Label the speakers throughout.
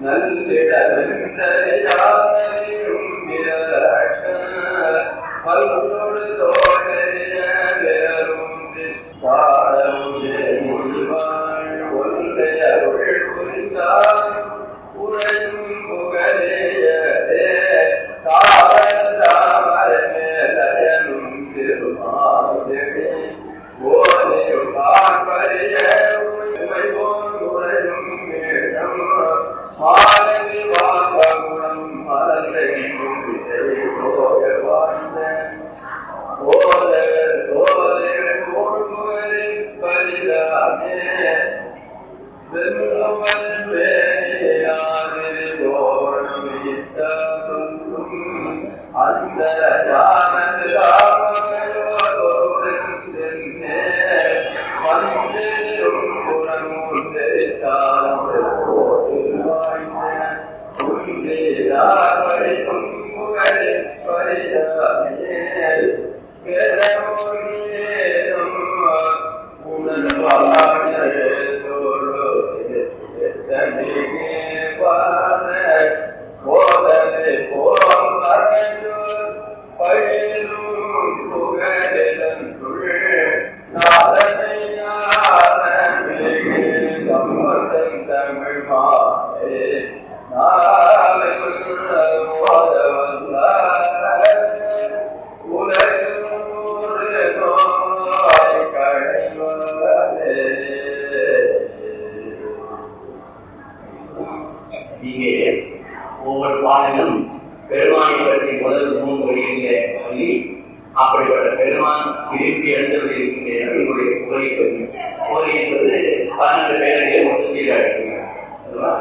Speaker 1: இங்கே ஒவ்வொரு பாடலும் பெருமானை பற்றி முதல் மூன்று வழியிலே சொல்லி அப்படிப்பட்ட பெருமான் விரும்பி எழுந்தது இருக்கின்ற உங்களுடைய புகழை பற்றி புகழ் என்பது பன்னெண்டு பேரையே மொத்தத்தில்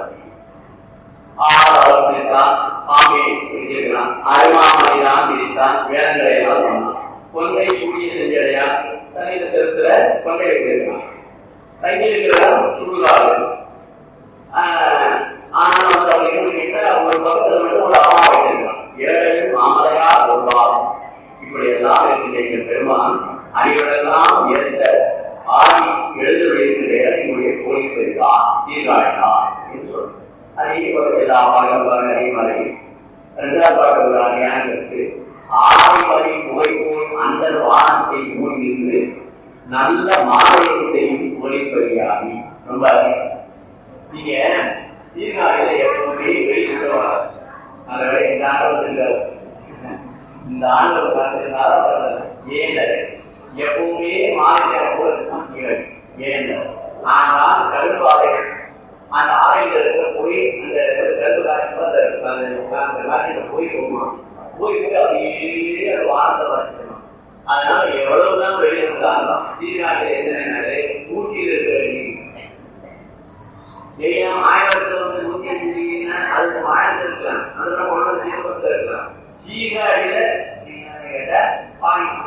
Speaker 1: ஆறாவது பிரித்தான் பாம்பை பிரிச்சிருக்கிறான் அருமாமலைதான் பிரித்தான் வேதங்களை எல்லாம் சொன்னான் கொண்டை சூடிய செஞ்சடையா தனித்த தெருத்துல கொண்டை வைத்திருக்கிறான் தங்கி இருக்கிறார் சுடுகாடு ஆனால் வந்து அவங்க என்ன பண்ணிட்டா ஒரு பக்கத்துல மட்டும் ஒரு அம்மா வைத்திருக்கான் இரவு மாமலையா ஒருவாரம் இப்படி எல்லாம் இருக்கின்ற பெருமான் அடிகளெல்லாம் ஏற்ற ஆடி எழுதுவதற்கு என்னுடைய கோயில் பெருதான் தீர்காழினான் என்று சொல்றார் அதே போல எல்லா பாடல்களும் அதிகமலை இரண்டாவது பாடல்கள் ஞானத்திற்கு ஆதிமலை புகைப்போல் அந்த வானத்தை மூடியிருந்து நல்ல மாநிலத்தையும் ஒளிப்பதியாகி ரொம்ப நீங்க சீர்காழியில எப்பவுமே வெளியிட்டு வராது அதனால இந்த ஆண்டவத்தில் இந்த ஆண்டவர் பார்த்ததுனால ஏன் எப்பவுமே மாநிலம் போல ஏன் ஆனால் கருப்பாதை அந்த ஆலயங்களுக்கு போய் அந்த கருப்பு அந்த காட்சியில போய் போகணும் போயிட்டு அப்படியே அது வாரத்தை வரைக்கணும் அதனால எவ்வளவுதான் வெளியே இருந்தாலும் சீர்காழியில் என்னென்ன ஊட்டியில் இருக்கிற நீர் ஏன் ஆயிரத்துல வந்து நூத்தி அஞ்சு டிகிரினா அதுக்கு ஆயிரத்துல இருக்கலாம் அதுல கொண்டு தீபத்துல இருக்கலாம் சீகாடியில கேட்டா பாயிண்ட்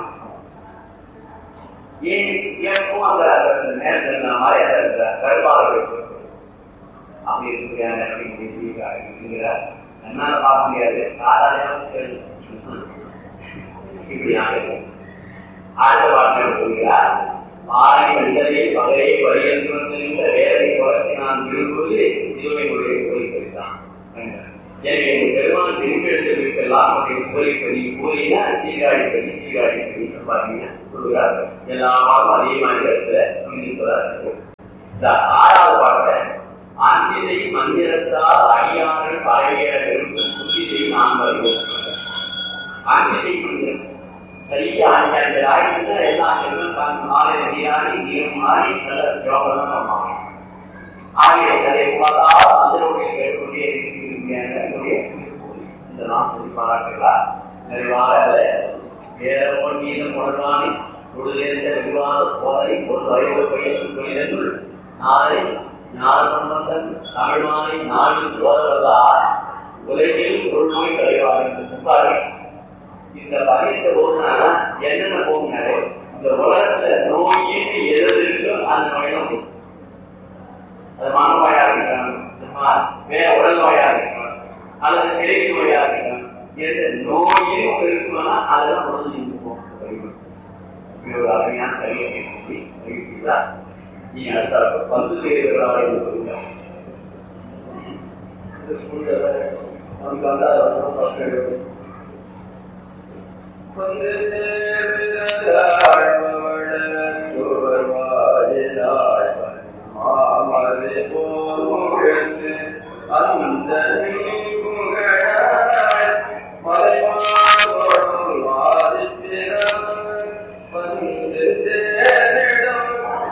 Speaker 1: ஏன் ஏற்கும் அந்த நேரத்தில் மாதிரி அதை இருக்கிறார் கருப்பாளர்கள் அப்படி இருக்கிறாங்க சீகாடி என்னால பார்க்க முடியாது சாதாரண இப்படி ஆகும் அடுத்த வார்த்தை சொல்கிறார் ஆரணி மனிதரை பகையை வழியென்று வந்திருந்த வேலை குலத்தை நான் விரும்புவது சிவனையுடைய கோரிக்கைத்தான் எனவே பெருமான் திரும்பி எடுத்ததற்கெல்லாம் அவருடைய கோரிக்கை கூறினா சீராடி பண்ணி சீராடி பண்ணி பார்த்தீங்கன்னா சொல்லுகிறார் எல்லாரும் அதே மாதிரி இடத்துல சிந்திப்பதாக இந்த ஆறாவது பாட்டை அன்பினை மந்திரத்தால் அடியாறு பழைய புத்தியை நாம் வருவோம் அன்பினை மந்திரம் சரியா அஞ்சு அஞ்சு ஆயிரத்துல எல்லா செல்வம் மாலை நீராடி நீரும் மாறி நல்ல யோகம் பண்ணுவாங்க ஆகிய அதை பார்த்தா அதனுடைய கேட்கக்கூடிய இருக்கக்கூடிய இந்த நாம் சொல்லி பாராட்டுகளா நிறைவாக வேற மீதம் உணர்வானி உடலிருந்த விரிவான போதை ஒரு வரைவு பயிற்சி தொழிலுள் நாளை நாள் சம்பந்தன் தமிழ்மானை நாளில் சோதரதார் உலகில் ஒரு நோய் கலைவார் என்று புகார்கள் இந்த பதினெட்டு போகுனால என்னென்ன போகுனாலே இந்த உலகத்துல நோயின்னு எது இருக்கோ அந்த நோய் தான் போகும் அது மனநோயா இருக்கலாம் வேற உடல் நோயா இருக்கலாம் அல்லது கிழக்கு நோயா இருக்கலாம் எந்த நோயும் இருக்குமானா அதெல்லாம் உடல் இருக்கும் ஒரு அருமையான சரியை சொல்லி நீ அடுத்த பந்து செய்கிறவர்களாக சொல்லுங்க
Speaker 2: நமக்கு வந்து அதை வந்து பிரச்சனை எடுக்கும் வந்து மாமலை போழ்ந்து அந்த மலைமாவோடும் வாதிப்பிடம் வந்து சேரிடம்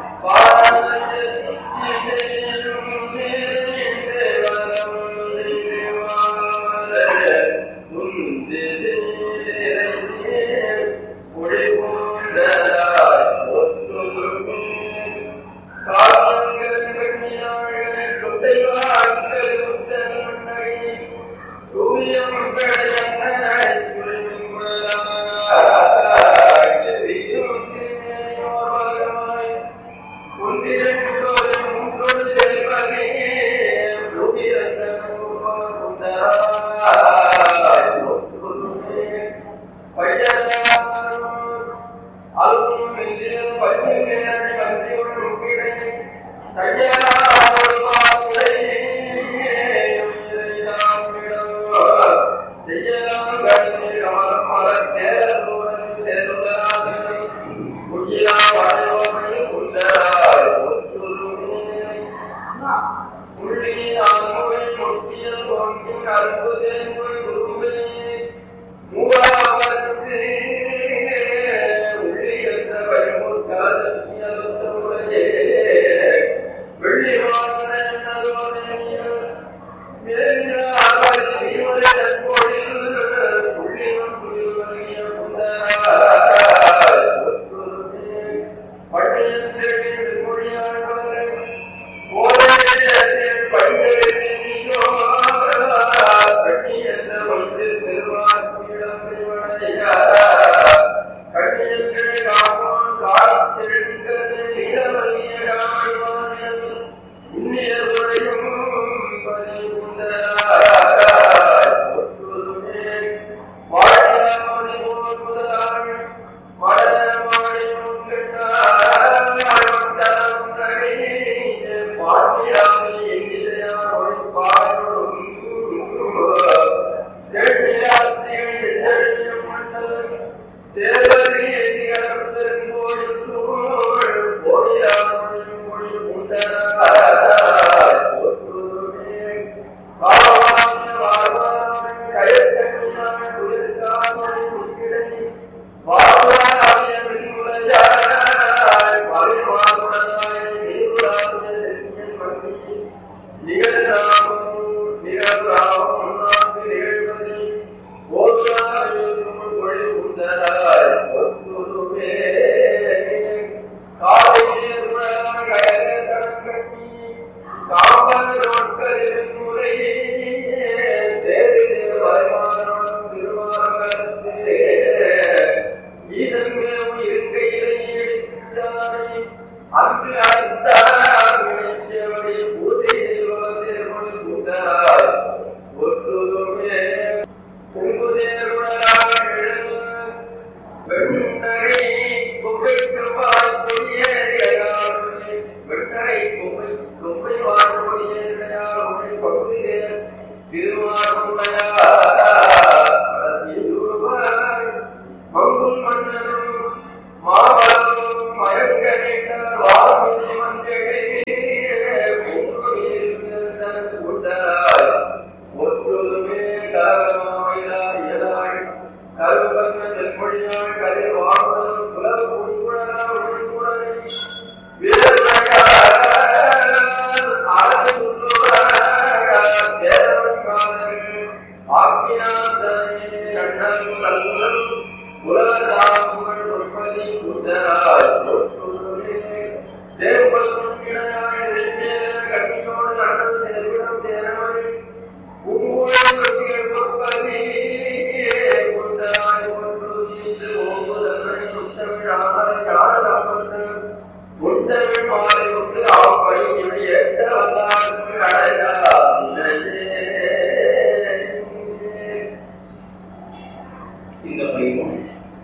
Speaker 1: இந்த பதிவும்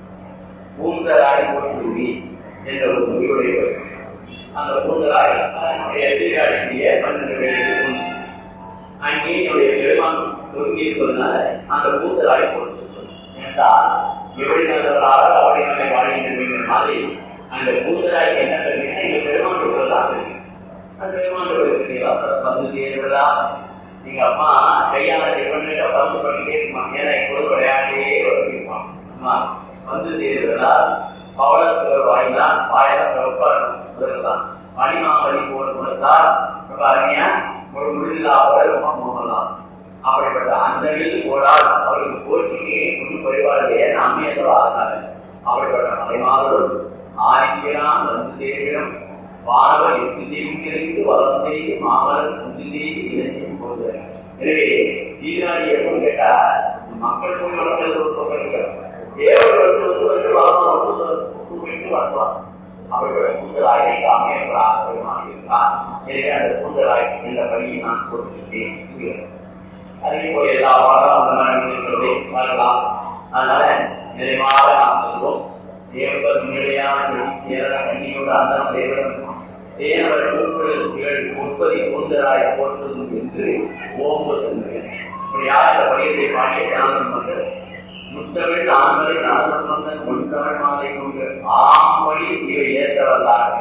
Speaker 1: பூந்தராய் போற்றுவி என்ற ஒரு மொழியுடைய அந்த பூந்தராய் அதனுடைய எதிராளிய பன்னெண்டு பேருக்கு அங்கே என்னுடைய பெருமான் ஒருங்கி இருப்பதனால அந்த கூந்தலாய் கொடுத்து என்றால் எப்படி நல்லவராக அவரை நம்மை வாழ்கின்ற மாதிரி அந்த கூந்தலாய் என்ன தெரியுமா எங்க பெருமான் கொடுத்ததான் தெரியும் அந்த பெருமான் கொடுக்கிறீங்களா வந்து சேர்ந்ததா எங்க அம்மா கையால பண்ணி பந்து பண்ணிட்டே இருப்பான் ஏன்னா கூட விளையாட்டே வருவான் அம்மா வந்து சேர்ந்ததா பவளத்துக்கு வாயிலாம் வாயெல்லாம் சிறப்பாக பனிமாமதி போல் கொடுத்தால் பாருங்க ஒரு முள்ளில்லாத ரொம்ப போகலாம் அப்படிப்பட்ட அந்த போடால் அவருக்கு போட்டிக்கு ஒன்றும் குறைபாடு அம்மையத்தில் ஆகாது அப்படிப்பட்ட மலைமாறும் ஆதிக்கிறான் வந்து சேர்கிறோம் பார்வை எட்டு செய்து வளம் செய்து மாமலர் முந்து செய்து இலட்சியம் போகிறார் எனவே ஈராடி எப்பவும் கேட்டா மக்கள் போய் வளர்க்கிறது ஒரு தொகை தேவர்கள் வந்து வந்து வளர்ந்து வந்து வரலாம் அவர்கள் கூந்தலாய் அமையப்படாத பெருமான் இருந்தார் எனவே அந்த கூந்தலாய் என்ற பணியை நான் கொடுத்துட்டேன் அதே போல எல்லா வாழ்க்கை வரலாம் அதனால நிறைவாக நாம் சொல்வோம் தேவர்கள் முன்னிலையான கேரள கண்ணியோடு அந்த தேவர்கள் தேவர் மூக்கள் முப்பதி கூந்தலாய் போற்றுதும் என்று ஓம்புவது இப்படியாக இந்த பணியத்தை பாடிய தியானம் பண்றது முத்தமிழ் ஆண்களை நாதசம்பந்தன் முன்தமிழ் மாலை கொண்டு ஆம்படி இவை ஏற்ற வல்லார்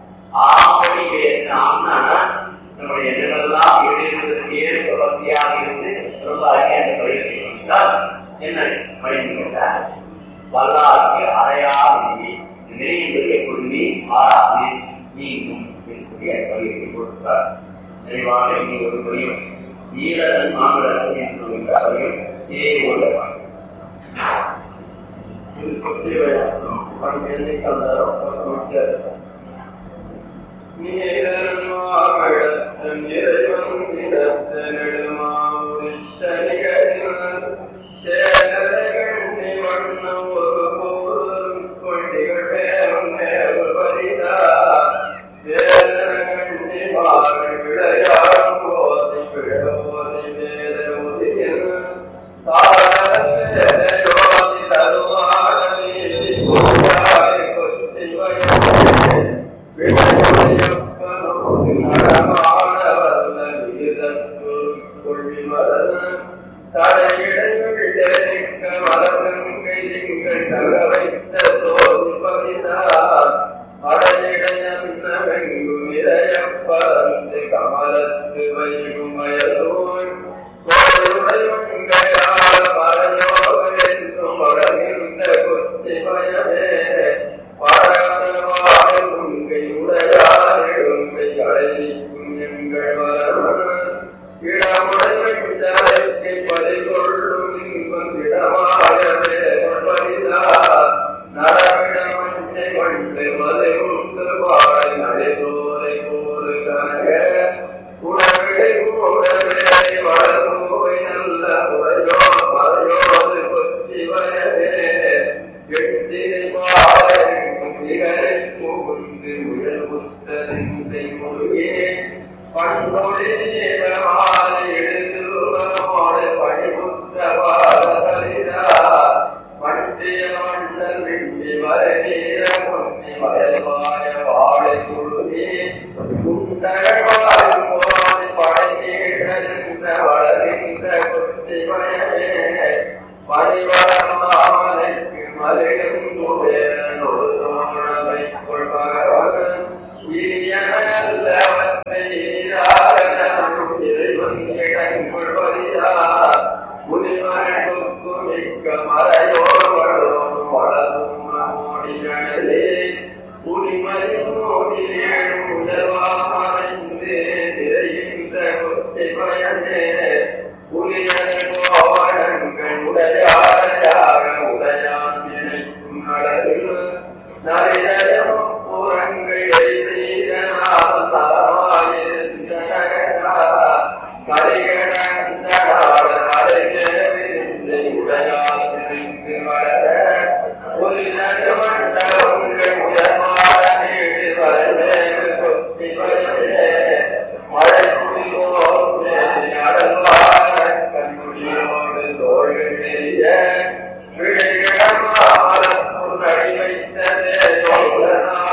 Speaker 1: ஆம்படி இவை ஏற்ற ஆம்னா நம்முடைய எண்ணங்களெல்லாம் எழுதுவதற்கு ஏற்ப பக்தியாக இருந்து ரொம்ப அருகே அந்த பயிற்சி வந்தால் என்ன பயிற்சி கேட்டார் வல்லாருக்கு அறையா விதி நினைவுகளை கொண்டு மாறாது நீங்கும் இருக்கக்கூடிய பயிற்சி கொடுத்தார் நிறைவாக இனி ஒரு புரியும் ஈரன் மாமலர் என்று பயிர் ஏ உள்ளவார்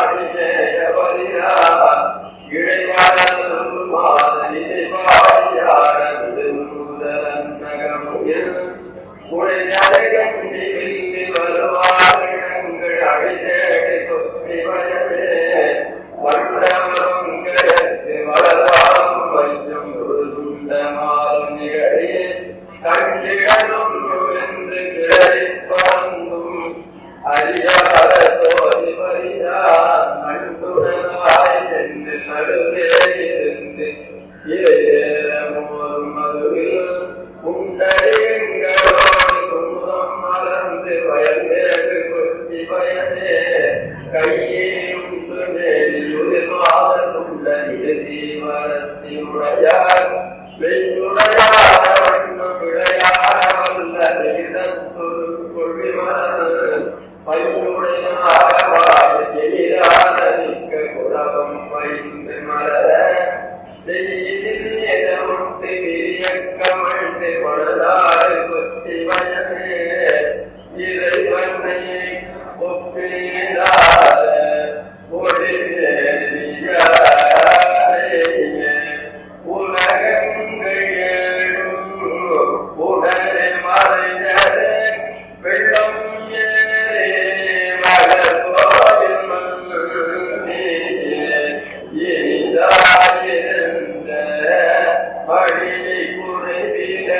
Speaker 2: இடைவாத அறியாத தோதி பரியா மண்புடனாய் சென்று நடுவே இருந்து ஏறமோர் மதுவில் உண்டறிங்களோடு குமுதம் மலர்ந்து வயல்வேறு கொத்தி பயனே கையே உண்டு மேலியுதிர்வாத துண்ட நிறுதி மரத்தி உடையார் வெய்யுடையார் வண்ண விளையாட வல்ல நிகழ்த்தொரு கொள்விமலர் பையுடையாரவாய எதிரான மிக்க குலகம் பைந்து மலர செய்யிட்டு விரியக்கமழ்ந்து படுதாறு கொத்தி வயமே இறைவனை ஒப்பிடாத உலகங்கள் ஏழும் உடனே மறைந்த வெள்ளம் ஏறே மலர் கோவில் மண்ணே இனிதாயிருந்த படி குறைவிட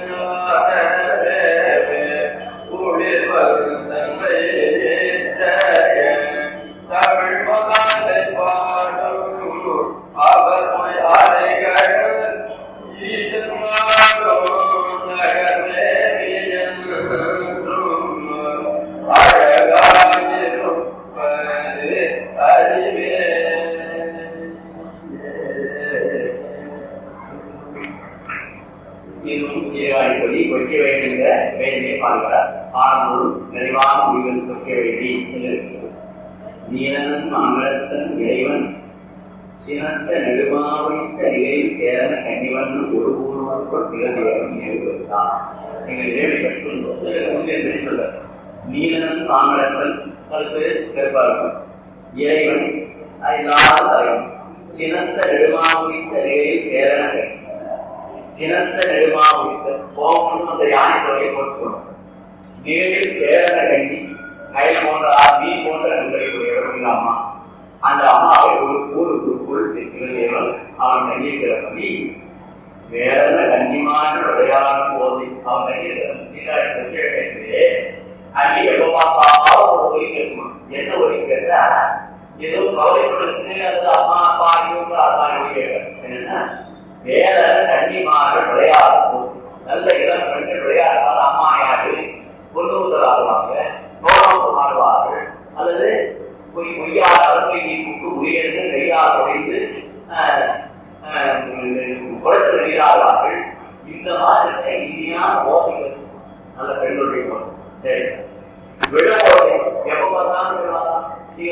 Speaker 2: குளிர் வருந்தமை தமிழ் மகாலை பாடும் அவர் அலைகள்
Speaker 1: இன்னும் சீர்காழிப்படி கொய்க்க வேண்டிய வேண்டியை பார்க்கிறார் ஆனந்தூர் நிறைவான முடிவில் கொய்க்க வேண்டி என்று இருக்கிறது. நீலன் மங்களத்தன் இறைவன் சினத்த நெடுமாவைத்த நிலையில் சேரன கன்னிவன் ஒரு ஊர்வர்கள் திகழ்ந்தவன் நினைவுதான் நீங்கள் ஏழை பெற்றுள்ளோம் சொல்ல நீலன் மாமலத்தன் கருத்து பெருப்பார்கள் இறைவன் இல்லாத தலைவன் சினத்த நெடுமாவைத்த நிலையில் சேரன கன்னி சினந்த நெடுமாவுக்கு கோபம் அந்த யானை தொகை போட்டுக்கணும் நீரில் சேரன கண்டி கையில போன்ற மீ போன்ற நண்பரை உடையவர்கள் அம்மா அந்த அம்மாவை ஒரு ஊருக்குள் திருவள்ளுவர் அவன் கண்ணியிருக்கிற படி வேற கண்ணியமான விளையாடும் போது அவன் கண்ணியிருக்கிற அங்கே எப்ப பார்த்தாலும் ஒரு ஒலி கேட்கணும் என்ன ஒலி கேட்டா ஏதோ கவலைப்படுத்து அது அம்மா அப்பா இவங்க அதான் ஒலி கேட்க என்னன்னா வேற கன்னிமார விளையாடும் நல்ல இளம் பெண்கள் விளையாடுவார் அம்மா யாரு பொண்ணுதல் ஆடுவாங்க நோக்கம் ஆடுவார்கள் அல்லது பொய் பொய்யாளர் பொய் நீக்கு உயர்ந்து நெய்யால் உடைந்து குளத்தில் நீராடுவார்கள் இந்த மாதிரி இனியான ஓசைகள் நல்ல பெண்களுடைய ஓசை சரி விட ஓசை எப்ப பார்த்தாலும் விடுவாங்க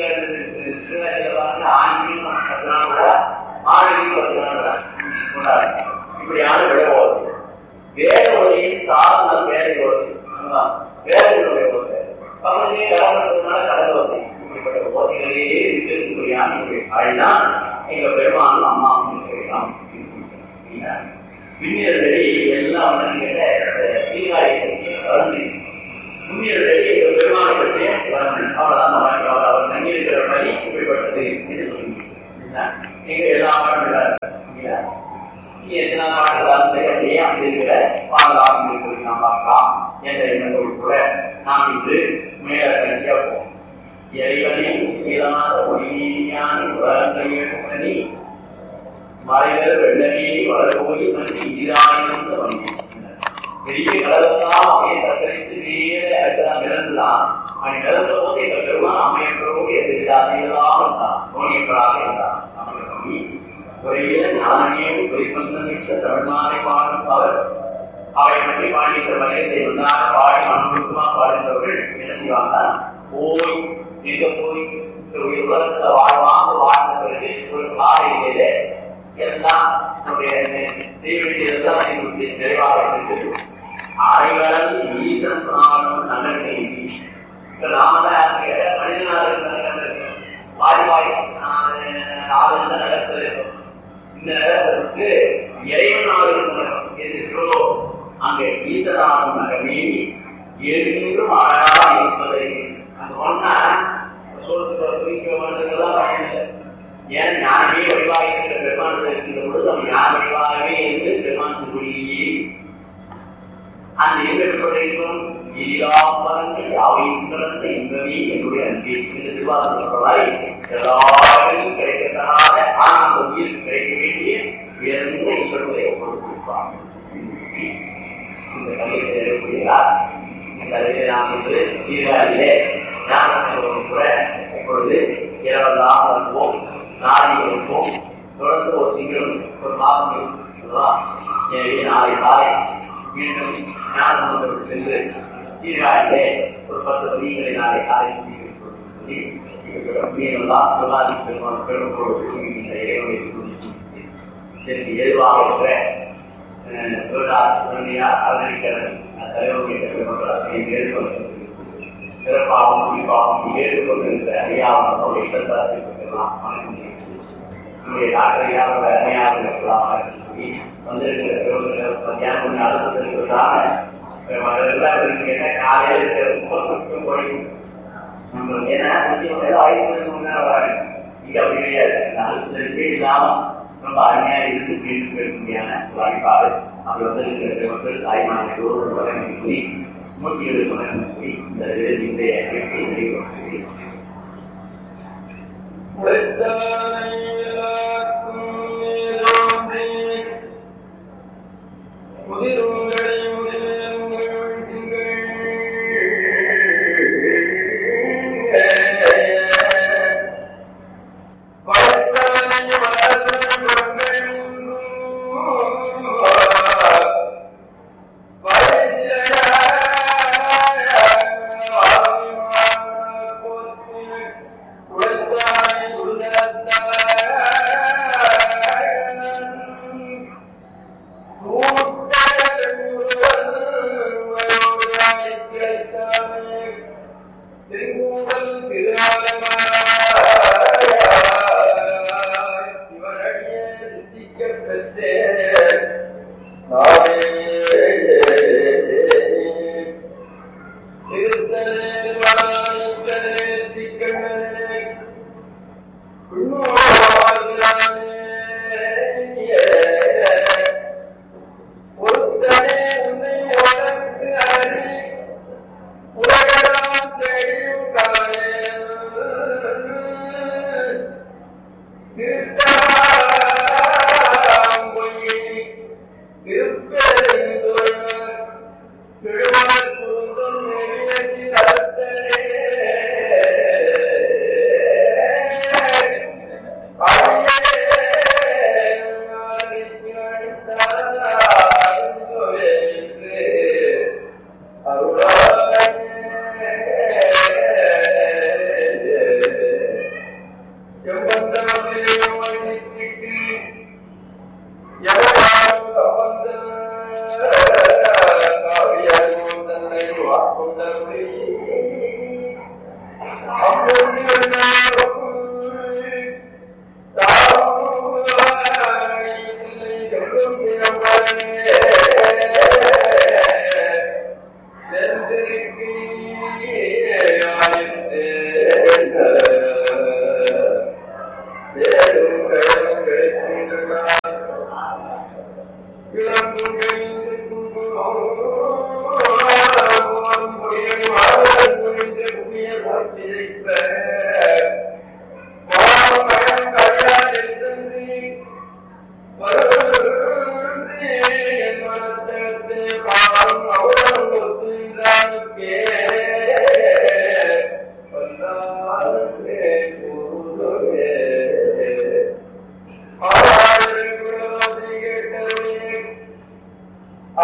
Speaker 1: ஆண்மையும் பத்தினால ஆணையும் பத்தினால இப்படியான விட ஓசை வேற ஒளியின் சாதனம் வேற ஓசை வேலைகளுடைய ஓசை பக்கத்திலே கடவுள்னால கடல் ஓசை இப்படிப்பட்ட ஓசைகளே இருக்கக்கூடியான அதுதான் எங்க பெருமானும் அம்மாவும் சொல்லலாம் பின்னியர்களே எல்லாம் சீராய் வளர்ந்து முன்னியர்களே எங்க பெருமானை பற்றிய வளர்ந்து அவ்வளவுதான் நம்ம அவர் தங்கி இருக்கிற பணி இப்படிப்பட்டது என்று சொல்லி எங்க எல்லா பாடம் எத்தனை பாடல்கள் அப்படியே அப்படி இருக்கிற பாடலாம் இருக்கிறது நாம் பார்க்கலாம் என்ற எண்ணத்தோடு கூட நாம் இன்று மேல கணிக்க போவோம் இறைவனையும் இயலாத ஒளியான உலகங்களை மறைவர் வெள்ளமே வளர்போய் மனுஷி இதானந்த வண்டி பெரிய கடலெல்லாம் அப்படியே தத்தரித்து நேர அடுத்ததான் நிறந்துதான் அவன் நிறந்த போது எங்கள் பெருமான் அமையப்போது எதிராக இருந்தான் நோனியப்படாக இருந்தான் அவனை பண்ணி ஒரே ஞானமே குறிப்பந்தமிக்க தமிழ்நாளை பாடும் அவர் அவை பற்றி பாடிய வகையை உண்டான பாடி மனமுழுக்கமா பாடுகிறவர்கள் என்ன செய்வாங்க போய் எங்க போய் உலகத்துல வாழ்வாங்க வாழ்ந்த பிறகு ஒரு காலையிலே எல்லாம் நம்முடைய தீவிரத்தெல்லாம் எங்களுக்கு நிறைவாக இருந்தது அரைகளல் ஈசன் ஆளும் நலன் நீதி ராமதான் மனிதனாக இருக்க வாரி வாரி ஆளுநர் நடக்கிறது இந்த நேரத்திற்கு இறைவன் ஆளுநர் எதிர்க்கிறோ அங்கே ஈசனாகும் நகமே என்றும் அழகா இருப்பதை அங்க சொன்னா சோழத்துல குறிக்க வேண்டியதெல்லாம் பயனில்லை ஏன் ஞானமே வடிவாக இருக்கிற பெருமானத்தில் இருக்கின்ற பொழுது அவன் ஞான வடிவாகவே இருந்து பெருமானத்தின் குடியே அந்த எதிர்ப்பதைக்கும் இல்லாமலங்கள் யாவையும் கலந்த இன்பமே என்னுடைய அன்பே இந்த திருவாரூர் சொல்றதாய் எல்லாருக்கும் கிடைக்கத்தனாத ஆனால் அந்த உயிருக்கு கிடைக்க வேண்டிய உயர்ந்த ஈஸ்வரத்தை கொடுத்திருப்பார் இந்த கல்வியை எழுப்புகிறார் இந்த அறிவை நாம் வந்து சீர்காழியிலே ஞானசம்பவம் கூட இப்பொழுது இரவெல்லாம் இருப்போம் நாளை இருப்போம் தொடர்ந்து ஒரு திங்களும் ஒரு மாதம் இருக்கும் அல்லவா? எனவே நாளை காலை மீண்டும் ஞானசம்பவத்துக்கு சென்று சீர்காழியிலே ஒரு பத்து பதிகளை நாளை காலை சொல்லி மீனெல்லாம் சுகாதி பெருமாள் பெருமக்களோடு இந்த இறைவனை குறித்து இதற்கு ஏதுவாக இருக்கிற சிறப்பாகவும் குறிப்பாகவும் ஏற்றுக்கொண்டிருந்த ஐயாவும் அவருடைய இடத்தாரத்தை பெறலாம் நம்முடைய டாக்டர் ஐயாவோட அணியாக இருக்கலாம் வந்திருக்கிற பெருமக்கள் மத்தியானம் கொஞ்சம் அழுத்தம் இருக்கிறதால எல்லாம் கேட்ட காலையில் இருக்கிற குறையும் நம்மளுக்கு என்ன விஷயம் ஏதோ ஆயிரத்தி முன்னாடி வராங்க இங்க அப்படி கிடையாது இந்த அழுத்தத்திற்கே இல்லாம ரொம்ப அருமையாக இருந்து மீண்டும் பெருமையான வாய்ப்பாடு அப்படி வந்து இருக்கிற மக்கள் தாய்மானோடு வழங்கி கூறி நூற்றி எழுபது வழங்கி கூறி இந்த இன்றைய அமைப்பை நிறைவு
Speaker 2: Yeah.